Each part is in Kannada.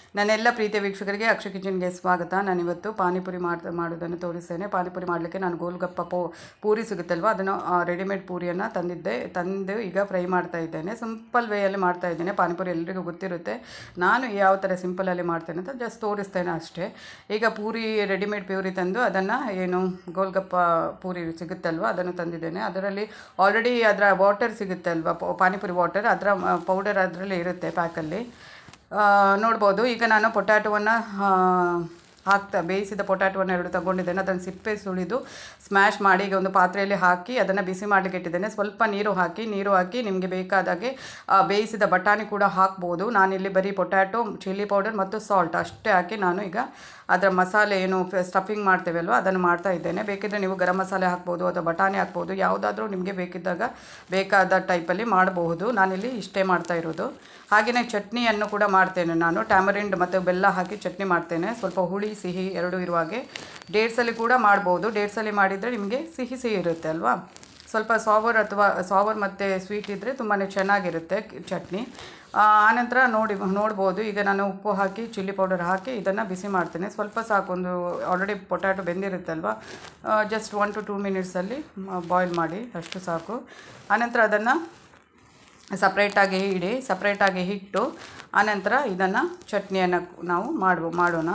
ನನ್ನೆಲ್ಲ ಪ್ರೀತಿಯ ವೀಕ್ಷಕರಿಗೆ ಅಕ್ಷ ಕಿಚನ್ಗೆ ಸ್ವಾಗತ ನಾನಿವತ್ತು ಪಾನಿಪುರಿ ಮಾಡ್ತಾ ಮಾಡೋದನ್ನು ತೋರಿಸ್ತೇನೆ ಪಾನಿಪುರಿ ಮಾಡಲಿಕ್ಕೆ ನಾನು ಗೋಲ್ಗಪ್ಪ ಪೋ ಪೂರಿ ಸಿಗುತ್ತಲ್ವ ಅದನ್ನು ರೆಡಿಮೇಡ್ ಪೂರಿಯನ್ನು ತಂದಿದ್ದೆ ತಂದು ಈಗ ಫ್ರೈ ಮಾಡ್ತಾ ಇದ್ದೇನೆ ಸಿಂಪಲ್ ವೇಯಲ್ಲಿ ಮಾಡ್ತಾ ಇದ್ದೇನೆ ಪಾನಿಪುರಿ ಎಲ್ರಿಗೂ ಗೊತ್ತಿರುತ್ತೆ ನಾನು ಯಾವ ಥರ ಸಿಂಪಲಲ್ಲಿ ಮಾಡ್ತೇನೆ ಅಂತ ಜಸ್ಟ್ ತೋರಿಸ್ತೇನೆ ಅಷ್ಟೇ ಈಗ ಪೂರಿ ರೆಡಿಮೇಡ್ ಪ್ಯೂರಿ ತಂದು ಅದನ್ನು ಏನು ಗೋಲ್ಗಪ್ಪ ಪೂರಿ ಸಿಗುತ್ತಲ್ವ ಅದನ್ನು ತಂದಿದ್ದೇನೆ ಅದರಲ್ಲಿ ಆಲ್ರೆಡಿ ಅದರ ವಾಟರ್ ಸಿಗುತ್ತೆ ಅಲ್ವಾ ಪ- ಪಾನಿಪುರಿ ವಾಟರ್ ಅದರ ಪೌಡರ್ ಅದರಲ್ಲಿ ಇರುತ್ತೆ ಪ್ಯಾಕಲ್ಲಿ ಆ, ನೋಡ್ಬೋದು ಈಗ ನಾನು ಪೊಟ್ಯಾಟೊವನ್ನು ಹಾಕ್ತಾ ಬೇಯಿಸಿದ ಪೊಟ್ಯಾಟೊವನ್ನು ಎರಡು ತಗೊಂಡಿದ್ದೇನೆ ಅದನ್ನು ಸಿಪ್ಪೆ ಸುಳಿದು ಸ್ಮ್ಯಾಶ್ ಮಾಡಿ ಈಗ ಒಂದು ಪಾತ್ರೆಯಲ್ಲಿ ಹಾಕಿ ಅದನ್ನು ಬಿಸಿ ಮಾಡಲಿಕ್ಕೆ ಇಟ್ಟಿದ್ದೇನೆ ಸ್ವಲ್ಪ ನೀರು ಹಾಕಿ ನೀರು ಹಾಕಿ ನಿಮಗೆ ಬೇಕಾದಾಗೆ ಆ, ಬೇಯಿಸಿದ ಬಟಾಣಿ ಕೂಡ ಹಾಕ್ಬೋದು ನಾನಿಲ್ಲಿ ಬರೀ ಪೊಟ್ಯಾಟೊ ಚಿಲ್ಲಿ ಪೌಡರ್ ಮತ್ತು ಸಾಲ್ಟ್ ಅಷ್ಟೇ ಹಾಕಿ ನಾನು ಈಗ ಅದರ ಮಸಾಲೆ ಏನು ಸ್ಟಫಿಂಗ್ ಮಾಡ್ತೇವಲ್ವ ಅದನ್ನು ಮಾಡ್ತಾ ಇದ್ದೇನೆ ಬೇಕಿದ್ದರೆ ನೀವು ಗರಂ ಮಸಾಲೆ ಹಾಕ್ಬೋದು ಅಥವಾ ಬಟಾಣಿ ಹಾಕ್ಬೋದು ಯಾವುದಾದ್ರೂ ನಿಮಗೆ ಬೇಕಿದ್ದಾಗ ಬೇಕಾದ ಟೈಪಲ್ಲಿ ಮಾಡಬಹುದು ನಾನಿಲ್ಲಿ ಇಷ್ಟೇ ಮಾಡ್ತಾ ಇರೋದು ಹಾಗೆಯೇ ಚಟ್ನಿಯನ್ನು ಕೂಡ ಮಾಡ್ತೇನೆ ನಾನು ಟ್ಯಾಮರಿಂಡ್ ಮತ್ತು ಬೆಲ್ಲ ಹಾಕಿ ಚಟ್ನಿ ಮಾಡ್ತೇನೆ ಸ್ವಲ್ಪ ಹುಳಿ ಸಿಹಿ ಎರಡು ಇರುವ ಹಾಗೆ ಡೇಟ್ಸಲ್ಲಿ ಕೂಡ ಮಾಡ್ಬೋದು ಡೇಟ್ಸಲ್ಲಿ ಮಾಡಿದರೆ ನಿಮಗೆ ಸಿಹಿ ಸಿಹಿ ಇರುತ್ತೆ ಅಲ್ವಾ ಸ್ವಲ್ಪ ಸಾವರ್ ಅಥವಾ ಸಾವರ್ ಮತ್ತು ಸ್ವೀಟ್ ಇದ್ದರೆ ತುಂಬಾ ಚೆನ್ನಾಗಿರುತ್ತೆ ಕ್- ಚಟ್ನಿ ಆ, ಆನಂತರ ನೋಡಿ ನೋಡ್ಬೋದು ಈಗ ನಾನು ಉಪ್ಪು ಹಾಕಿ ಚಿಲ್ಲಿ ಪೌಡರ್ ಹಾಕಿ ಇದನ್ನು ಬಿಸಿ ಮಾಡ್ತೇನೆ ಸ್ವಲ್ಪ ಸಾಕು ಒಂದು ಆಲ್ರೆಡಿ ಪೊಟ್ಯಾಟೊ ಬೆಂದಿರುತ್ತಲ್ವ ಜಸ್ಟ್ ಒನ್ ಟು ಟೂ ಮಿನಿಟ್ಸಲ್ಲಿ ಬಾಯ್ಲ್ ಮಾಡಿ ಅಷ್ಟು ಸಾಕು ಆನಂತರ ಅದನ್ನು ಸಪ್ರೇಟಾಗಿ ಇಡಿ ಸಪ್ರೇಟಾಗಿ ಇಟ್ಟು ಆನಂತರ ಇದನ್ನು ಚಟ್ನಿಯನ್ನು ನಾವು ಮಾಡುವ ಮಾಡೋಣ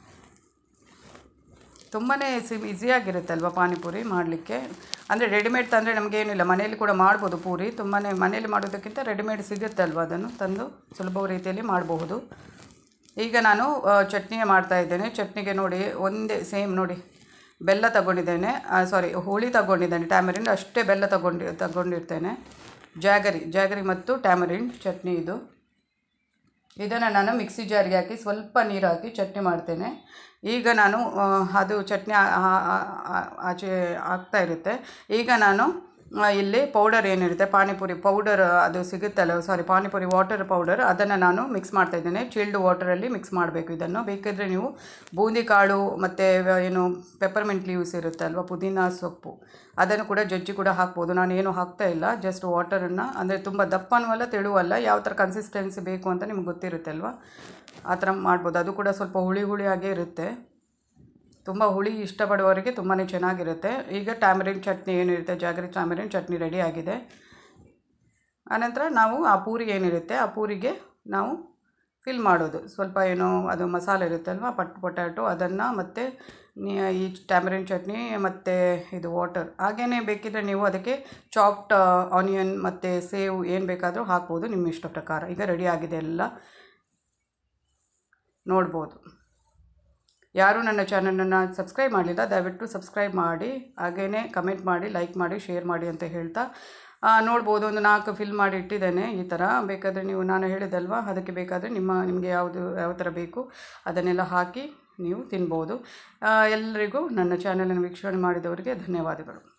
ತುಂಬಾ ಸಿಮ್ ಈಸಿಯಾಗಿರುತ್ತಲ್ವ ಪಾನಿಪುರಿ ಮಾಡಲಿಕ್ಕೆ ಅಂದರೆ ರೆಡಿಮೇಡ್ ತಂದರೆ ನಮಗೇನಿಲ್ಲ ಮನೆಯಲ್ಲಿ ಕೂಡ ಮಾಡ್ಬೋದು ಪೂರಿ ತುಂಬಾ ಮನೆಯಲ್ಲಿ ಮಾಡೋದಕ್ಕಿಂತ ರೆಡಿಮೇಡ್ ಸಿಗುತ್ತಲ್ವ ಅದನ್ನು ತಂದು ಸುಲಭ ರೀತಿಯಲ್ಲಿ ಮಾಡಬಹುದು ಈಗ ನಾನು ಆ, ಚಟ್ನಿ ಮಾಡ್ತಾ ಇದ್ದೇನೆ ಚಟ್ನಿಗೆ ನೋಡಿ ಒಂದೇ ಸೇಮ್ ನೋಡಿ ಬೆಲ್ಲ ತಗೊಂಡಿದ್ದೇನೆ ಸಾರಿ ಹುಳಿ ತಗೊಂಡಿದ್ದೇನೆ ಟ್ಯಾಮರಿನ್ ಅಷ್ಟೇ ಬೆಲ್ಲ ತಗೊಂಡು ತಗೊಂಡಿರ್ತೇನೆ ಜಾಗರಿ ಜಾಗರಿ ಮತ್ತು ಟ್ಯಾಮರಿನ್ ಚಟ್ನಿ ಇದು ಇದನ್ನು ನಾನು ಮಿಕ್ಸಿ ಜಾರಿಗೆ ಹಾಕಿ ಸ್ವಲ್ಪ ನೀರು ಹಾಕಿ ಚಟ್ನಿ ಮಾಡ್ತೇನೆ ಈಗ ನಾನು ಆ, ಅದು ಚಟ್ನಿ ಆ- ಆ- ಆ- ಆ- ಆಚೆ ಆಗ್ತಾ ಇರುತ್ತೆ ಈಗ ನಾನು ಆ, ಇಲ್ಲಿ ಪೌಡರ್ ಏನಿರುತ್ತೆ ಪಾನಿಪುರಿ ಪೌಡರ್ ಅದು ಸಿಗುತ್ತಲ್ಲ ಸಾರಿ ಪಾನಿಪುರಿ ವಾಟರ್ ಪೌಡರ್ ಅದನ್ನು ನಾನು ಮಿಕ್ಸ್ ಮಾಡ್ತಾ ಇದ್ದೇನೆ ಚಿಲ್ಡ್ ವಾಟರಲ್ಲಿ ಮಿಕ್ಸ್ ಮಾಡಬೇಕು ಇದನ್ನು ಬೇಕಿದ್ದರೆ ನೀವು ಬೂಂದಿ ಕಾಳು ಮತ್ತು ಏನು ಪೆಪ್ಪರ್ಮೆಂಟ್ ಲೀವ್ಸ್ ಇರುತ್ತೆ ಅಲ್ವಾ ಪುದೀನ ಸೊಪ್ಪು ಅದನ್ನು ಕೂಡ ಜಜ್ಜಿ ಕೂಡ ಹಾಕ್ಬೋದು ನಾನು ಏನು ಹಾಕ್ತಾ ಇಲ್ಲ ಜಸ್ಟ್ ವಾಟರನ್ನು ಅಂದರೆ ತುಂಬ ದಪ್ಪನೂ ಅಲ್ಲ ತೆಳುವಲ್ಲ ಯಾವ ಥರ ಕನ್ಸಿಸ್ಟೆನ್ಸಿ ಬೇಕು ಅಂತ ನಿಮ್ಗೆ ಗೊತ್ತಿರುತ್ತೆ ಅಲ್ವಾ ಆ ಥರ ಮಾಡ್ಬೋದು ಅದು ಕೂಡ ಸ್ವಲ್ಪ ಹುಳಿ ಹುಳಿಯಾಗೇ ಇರುತ್ತೆ ತುಂಬ ಹುಳಿ ಇಷ್ಟಪಡುವವರಿಗೆ ತುಂಬಾ ಚೆನ್ನಾಗಿರುತ್ತೆ ಈಗ ಟ್ಯಾಮರಿನ್ ಚಟ್ನಿ ಏನಿರುತ್ತೆ ಜಾಗರಿ ಟ್ಯಾಮರಿನ್ ಚಟ್ನಿ ರೆಡಿ ಆಗಿದೆ ಆನಂತರ ನಾವು ಆ ಪೂರಿ ಏನಿರುತ್ತೆ ಆ ಪೂರಿಗೆ ನಾವು ಫಿಲ್ ಮಾಡೋದು ಸ್ವಲ್ಪ ಏನೋ ಅದು ಮಸಾಲೆ ಇರುತ್ತಲ್ವ ಪಟ್ ಪೊಟ್ಯಾಟೊ ಅದನ್ನು ಮತ್ತು ಈ ಟ್ಯಾಮರಿನ್ ಚಟ್ನಿ ಮತ್ತು ಇದು ವಾಟರ್ ಹಾಗೆಯೇ ಬೇಕಿದ್ದರೆ ನೀವು ಅದಕ್ಕೆ ಚಾಪ್ಡ್ ಆನಿಯನ್ ಮತ್ತು ಸೇವು ಏನು ಬೇಕಾದರೂ ಹಾಕ್ಬೋದು ನಿಮ್ಮ ಇಷ್ಟ ಪ್ರಕಾರ ಈಗ ರೆಡಿ ಆಗಿದೆ ಎಲ್ಲ ನೋಡ್ಬೋದು ಯಾರು ನನ್ನ ಚಾನಲನ್ನು ಸಬ್ಸ್ಕ್ರೈಬ್ ಮಾಡಲಿಲ್ಲ ದಯವಿಟ್ಟು ಸಬ್ಸ್ಕ್ರೈಬ್ ಮಾಡಿ ಹಾಗೆಯೇ ಕಮೆಂಟ್ ಮಾಡಿ ಲೈಕ್ ಮಾಡಿ ಶೇರ್ ಮಾಡಿ ಅಂತ ಹೇಳ್ತಾ ಆ, ನೋಡ್ಬೋದು ಒಂದು ನಾಲ್ಕು ಫಿಲ್ ಮಾಡಿ ಇಟ್ಟಿದ್ದೇನೆ ಈ ಥರ ಬೇಕಾದರೆ ನೀವು ನಾನು ಹೇಳಿದಲ್ವಾ ಅದಕ್ಕೆ ಬೇಕಾದರೆ ನಿಮ್ಮ ನಿಮಗೆ ಯಾವುದು ಯಾವ ಥರ ಬೇಕು ಅದನ್ನೆಲ್ಲ ಹಾಕಿ ನೀವು ತಿನ್ಬೋದು ಆ, ಎಲ್ರಿಗೂ ನನ್ನ ಚಾನಲನ್ನು ವೀಕ್ಷಣೆ ಮಾಡಿದವರಿಗೆ ಧನ್ಯವಾದಗಳು